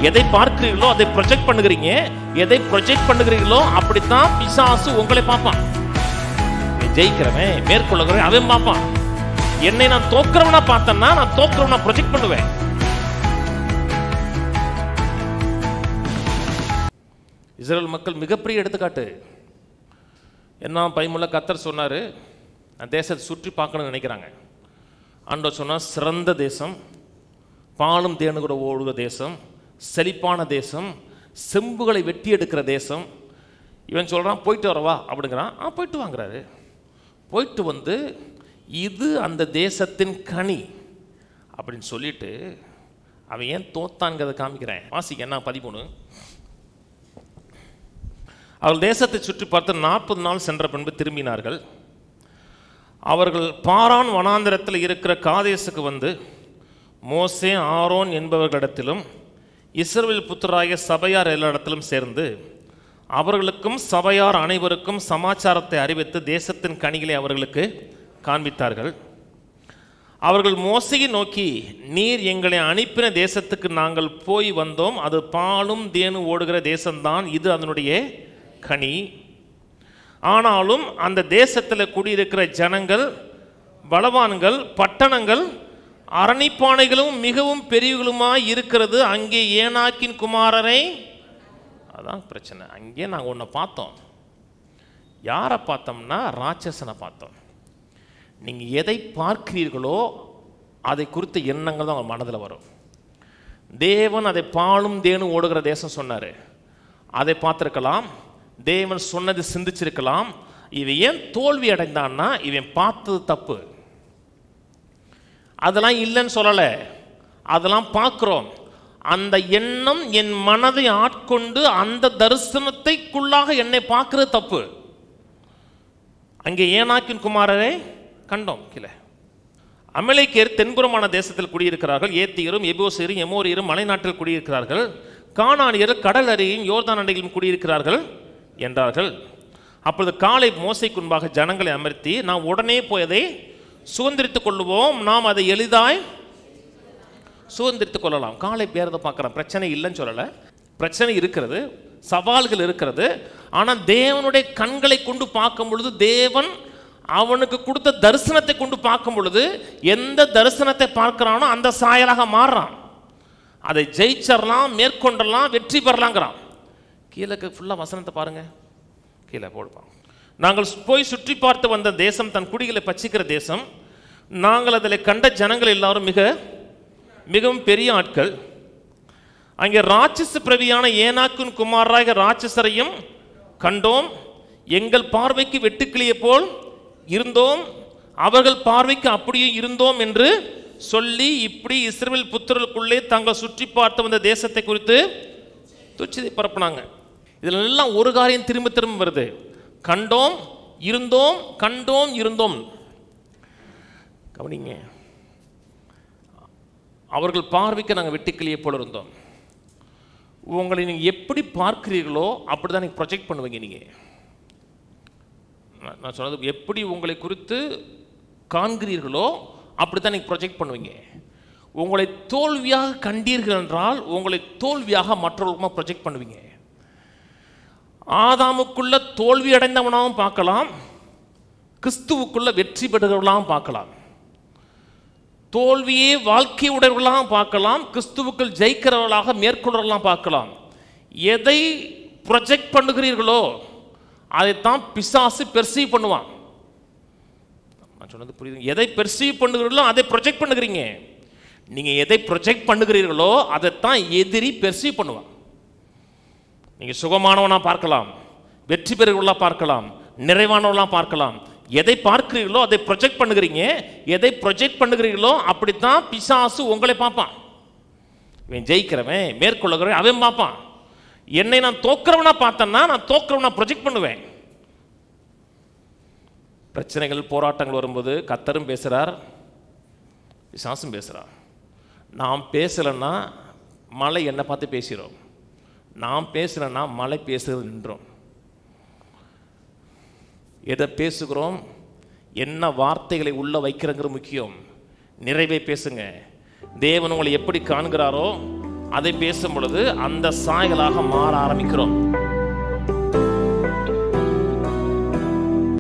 எதை பார்க்கிறீர்களோ அதை ப்ரொஜெக்ட் பண்ணுகிறீங்க எதை ப்ரொஜெக்ட் பண்ணுகிறீர்களோ அப்படித்தான் பிசாசு உங்களை பார்ப்பான் நீ ஜெயிக்கிறவன் மேற்கொள்ளுகிறவன் அவன் பார்ப்பான் என்னை நான் தோக்கிறவனா பார்த்தேன்னா நான் தோக்கிறவனா ப்ரொஜெக்ட் பண்ணுவேன் இஸ்ரேல் மக்கள் மிகப்பெரிய எடுத்துக்காட்டு என்ன பைமுள்ள கத்தர் சொன்னார் அந்த தேசத்தை சுற்றி பார்க்கணும்னு நினைக்கிறாங்க ஆண்டவர் சொன்னால் சிறந்த தேசம் பாலும் தேனு கூட ஓடுகிற தேசம் செழிப்பான தேசம் செம்புகளை வெட்டி எடுக்கிற தேசம் இவன் சொல்கிறான் போயிட்டு வரவா அப்படிங்கிறான் ஆ போயிட்டு வாங்குறாரு போயிட்டு வந்து இது அந்த தேசத்தின் கனி அப்படின்னு சொல்லிட்டு அவன் ஏன் தோத்தான்கிறத காமிக்கிறேன் வாசிக்க என்ன பதிமூணு அவர்கள் தேசத்தை சுற்றி பார்த்து நாற்பது நாள் சென்ற பின்பு திரும்பினார்கள் அவர்கள் பாரான் வனாந்திரத்தில் இருக்கிற காதேசுக்கு வந்து மோசே ஆரோன் என்பவர்களிடத்திலும் இஸ்ரவேல் புத்திராகிய சபையார் எல்லாரிடத்திலும் சேர்ந்து அவர்களுக்கும் சபையார் அனைவருக்கும் சமாச்சாரத்தை அறிவித்து தேசத்தின் கனிகளை அவர்களுக்கு காண்பித்தார்கள் அவர்கள் மோசையை நோக்கி நீர் எங்களை அனுப்பின தேசத்துக்கு நாங்கள் போய் வந்தோம் அது பாலும் தேனு ஓடுகிற தேசம்தான் இது அதனுடைய கனி ஆனாலும் அந்த தேசத்தில் குடியிருக்கிற ஜனங்கள் பலவான்கள் பட்டணங்கள் அரணிப்பானைகளும் மிகவும் பெரியவர்களுமாய் இருக்கிறது அங்கே ஏனாக்கின் குமாரரை அதான் பிரச்சனை அங்கே நாங்கள் ஒன்றை பார்த்தோம் யாரை பார்த்தோம்னா ராட்சசனை பார்த்தோம் நீங்கள் எதை பார்க்கிறீர்களோ அதை குறித்த எண்ணங்கள் தான் உங்கள் மனதில் வரும் தேவன் அதை பாலும் தேனும் ஓடுகிற தேசம் சொன்னார் அதை பார்த்துருக்கலாம் தேவன் சொன்னது சிந்திச்சிருக்கலாம் இவன் ஏன் தோல்வி அடைந்தான்னா இவன் பார்த்தது தப்பு அதெல்லாம் இல்லைன்னு சொல்லலை அதெல்லாம் பார்க்குறோம் அந்த எண்ணம் என் மனதை ஆட்கொண்டு அந்த தரிசனத்தைக்குள்ளாக என்னை பார்க்கிறது தப்பு அங்கே ஏனாக்கின் குமாரரை கண்டோம் கீழே அமலேக்கியர் தென்புறமான தேசத்தில் குடியிருக்கிறார்கள் ஏத்தியரும் எபோசியரும் எமோரியரும் மலைநாட்டில் குடியிருக்கிறார்கள் கானானியர் கடல் அருகிலும் யோர்தான் அண்டையிலும் குடியிருக்கிறார்கள் என்றார்கள் அப்பொழுது காலை மோசைக்கு முன்பாக ஜனங்களை அமர்த்தி நாம் உடனே போய் அதை சுதந்திரித்துக் கொள்ளுவோம் நாம் அதை எளிதாய் சுதந்திரித்துக் கொள்ளலாம் காலை பேரதை பார்க்குறோம் பிரச்சனை இல்லைன்னு சொல்லலை பிரச்சனை இருக்கிறது சவால்கள் இருக்கிறது ஆனால் தேவனுடைய கண்களை கொண்டு பார்க்கும் பொழுது தேவன் அவனுக்கு கொடுத்த தரிசனத்தை கொண்டு பார்க்கும் பொழுது எந்த தரிசனத்தை பார்க்கிறானோ அந்த சாயலாக மாறுறான் அதை ஜெயிச்சிடலாம் மேற்கொண்டலாம் வெற்றி பெறலாங்கிறான் கீழே ஃபுல்லாக வசனத்தை பாருங்க கீழே போடுப்பான் நாங்கள் போய் சுற்றி பார்த்து வந்த தேசம் தன் குடிகளை பச்சிக்கிற தேசம் நாங்கள் அதில் கண்ட ஜனங்கள் எல்லாரும் மிக மிகவும் பெரிய ஆட்கள் அங்கே ராட்சச பிரவியான ஏனாக்கின் குமாராக ராட்சசரையும் கண்டோம் எங்கள் பார்வைக்கு வெட்டுக்கிளியை போல் இருந்தோம் அவர்கள் பார்வைக்கு அப்படியே இருந்தோம் என்று சொல்லி இப்படி இஸ்ரவேல் புத்திரர்களுக்குள்ளே தாங்கள் சுற்றி பார்த்து வந்த தேசத்தை குறித்து துச்சதை பரப்புனாங்க இதில் எல்லாம் ஒரு காரியம் திரும்ப திரும்ப வருது கண்டோம் இருந்தோம் கண்டோம் இருந்தோம் கவனிங்க அவர்கள் பார்வைக்கு நாங்கள் வெட்டுக்கிளியை போல இருந்தோம் உங்களை நீங்கள் எப்படி பார்க்கிறீர்களோ அப்படி தான் நீங்கள் ப்ரொஜெக்ட் பண்ணுவீங்க நீங்கள் நான் நான் சொன்னது எப்படி உங்களை குறித்து காண்கிறீர்களோ அப்படி தான் நீங்கள் ப்ரொஜெக்ட் பண்ணுவீங்க உங்களை தோல்வியாக கண்டீர்கள் என்றால் உங்களை தோல்வியாக மற்றவர்களுமா ப்ரொஜெக்ட் பண்ணுவீங்க ஆதாமுக்குள்ள தோல்வி அடைந்தவனாகவும் பார்க்கலாம் கிறிஸ்துவுக்குள்ள வெற்றி பெறுகிறவர்களாகவும் பார்க்கலாம் தோல்வியே வாழ்க்கை உடையவர்களாக பார்க்கலாம் கிறிஸ்துவுக்குள் ஜெயிக்கிறவர்களாக மேற்கொள்றவர்களாக பார்க்கலாம் எதை ப்ரொஜெக்ட் பண்ணுகிறீர்களோ அதைத்தான் பிசாசு பெர்சீவ் பண்ணுவான் நான் சொன்னது புரியுது எதை பெர்சீவ் பண்ணுகிறீர்களோ அதை ப்ரொஜெக்ட் பண்ணுகிறீங்க நீங்கள் எதை ப்ரொஜெக்ட் பண்ணுகிறீர்களோ அதைத்தான் எதிரி பெர்சீவ் பண்ணுவான் நீங்கள் சுகமானவனாக பார்க்கலாம் வெற்றி பெறுகிறவர்களாக பார்க்கலாம் நிறைவானவர்களாக பார்க்கலாம் எதை பார்க்கிறீர்களோ அதை ப்ரொஜெக்ட் பண்ணுகிறீங்க எதை ப்ரொஜெக்ட் பண்ணுகிறீர்களோ அப்படித்தான் பிசாசு உங்களை பார்ப்பான் இவன் ஜெயிக்கிறவன் மேற்கொள்ளுகிறவன் அவன் பார்ப்பான் என்னை நான் தோக்கிறவனா பார்த்தேன்னா நான் தோக்கிறவனா ப்ரொஜெக்ட் பண்ணுவேன் பிரச்சனைகள் போராட்டங்கள் வரும்போது கத்தரும் பேசுகிறார் பிசாசும் பேசுகிறார் நாம் பேசலைன்னா மலை என்னை பார்த்து பேசுகிறோம் நாம் பேசலைன்னா மலை பேசுகிறது நின்றோம் எதை பேசுகிறோம் என்ன வார்த்தைகளை உள்ள வைக்கிறங்கிற முக்கியம் நிறைவே பேசுங்க தேவன் உங்களை எப்படி காண்கிறாரோ அதை பேசும் பொழுது அந்த சாயலாக மாற ஆரம்பிக்கிறோம்